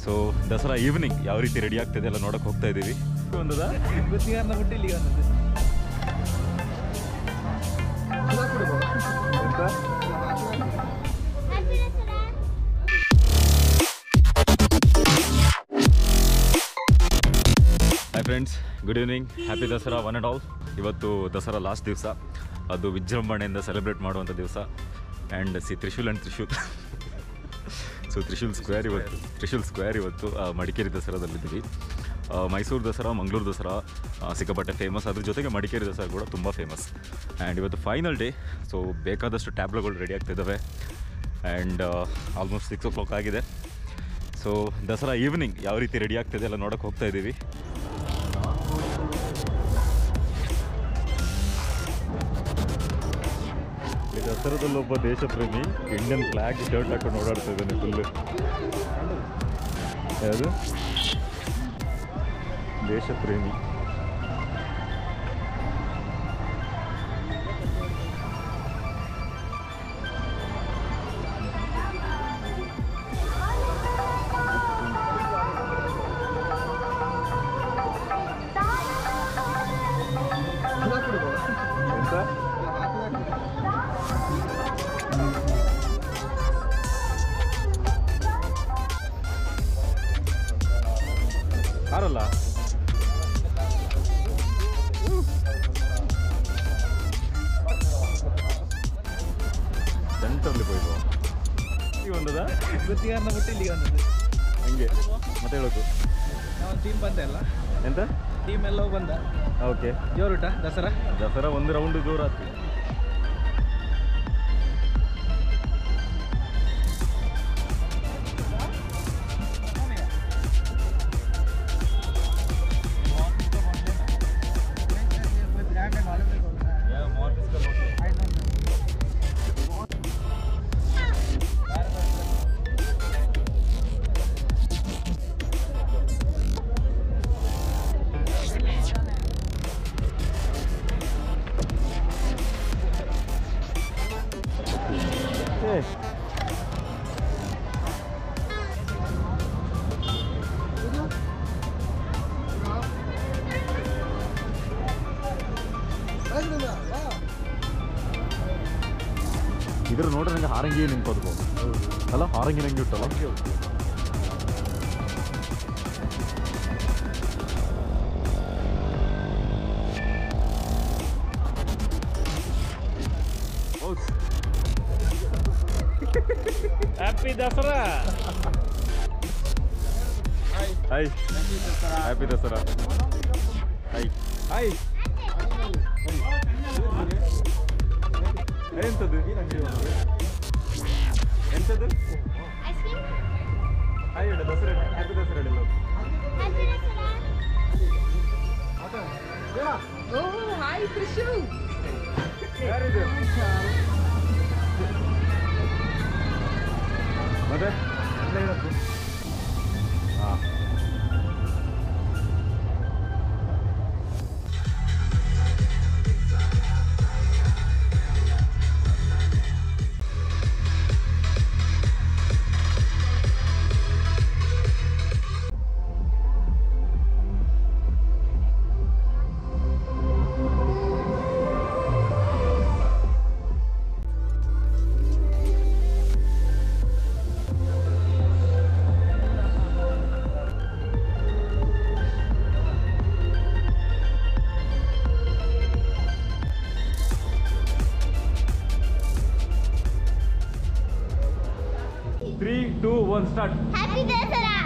So Dasara evening ಯಾವ ರೀತಿ ready ಆಗ್ತಿದೆ ಎಲ್ಲ ನೋಡಕ್ಕೆ ಹೋಗ್ತಾ ಇದ್ದೀವಿ ಒಂದದ ಗೊತ್ತಿಗಾರನ ಬಿಟ್ಟು ಇಲ್ಲಿಗೆ ಬಂದದ್ದು hi friends good evening happy Dasara one and all ಇವತ್ತು ದಸರಾ ಲಾಸ್ಟ್ ದಿವಸ ಅದು ವಿಜೃಂಭಣೆಯಿಂದ ಸೆಲೆಬ್ರೇಟ್ ಮಾಡುವಂಥ ದಿವಸ and see Trishul and Trishul so Trishul square ಇವತ್ತು ತ್ರಿಶೂಲ್ ಸ್ಕ್ವೇರ್ ಇವತ್ತು ಆ, ಮಡಿಕೇರಿ ದಸರಾದಲ್ಲಿದ್ದೀವಿ ಆ, ಮೈಸೂರು ದಸರಾ ಮಂಗಳೂರು ದಸರಾ ಆ, ಸಿಕ್ಕಾಪಟ್ಟೆ ಫೇಮಸ್ ಅದ್ರ ಜೊತೆಗೆ ಮಡಿಕೇರಿ ದಸರಾ ಕೂಡ ತುಂಬ ಫೇಮಸ್ ಆ್ಯಂಡ್ ಇವತ್ತು ಫೈನಲ್ ಡೇ ಸೊ ಬೇಕಾದಷ್ಟು ಟ್ಯಾಬ್ಲೆಗಳು ರೆಡಿ ಆಗ್ತಿದ್ದಾವೆ and almost six o'clock ಆಗಿದೆ ಸೊ ದಸರಾ ಈವ್ನಿಂಗ್ ಯಾವ ರೀತಿ ರೆಡಿ ಆಗ್ತಿದೆ ಎಲ್ಲ ನೋಡೋಕೆ ಹೋಗ್ತಾ ಇದ್ದೀವಿ ಈ ದಸರಾದಲ್ಲಿ ಒಬ್ಬ ದೇಶ ಪ್ರೇಮಿ ಇಂಡಿಯನ್ ಫ್ಲಾಗ್ ಶರ್ಟ್ ಹಾಕೊಂಡು ಓಡಾಡ್ತಾ ಇದ್ದಾನೆ ಫುಲ್ಲು ಯಾವುದು ದೇಶ ಪ್ರೇಮಿ ಎಂತ ಕಾರಲ್ಲ ಸೆಂಟ್ರಲ್ಲಿ ಹೋಯ್ತು ಈ ಒಂದದ ಗೊತ್ತಿಗಾರನ ಬಿಟ್ಟು ಇಲ್ಲಿಗೆ ಬಂದದ್ದು ಹಂಗೆ ಮತ್ತೆ ಹೇಳೋದು ನಾವು ಟೀಮ್ ಬಂದ ಎಲ್ಲ ಎಂತ ಟೀಮ್ ಎಲ್ಲ ಬಂದ ಓಕೆ ಜೋರುಟ ದಸರಾ ದಸರಾ ಒಂದು ರೌಂಡ್ ಜೋರು ಆಗ್ತದೆ ಏ ಇದ್ರ ನೋಡ್ರೆ ನಂಗೆ ಹಾರಂಗಿ ನಿಂತ್ಕೋದು ಅಲ್ಲ ಹಾರಂಗಿ ನಂಗೆ ಉಂಟಲ್ಲ ಹೌದು happy Dasara hi happy Dasara hi hi ಎಂತದ್ದು ಎಂತದ್ದು ಹಾಯ್ ಹೇಳು ದಸರಾ ಹ್ಯಾಪಿ ದಸರಾ ಹೇಳು Oh, hi, Trishul. ಯಾರಿದು ಮತ್ತೆ ಹಾಂ three two one start Happy Dasara!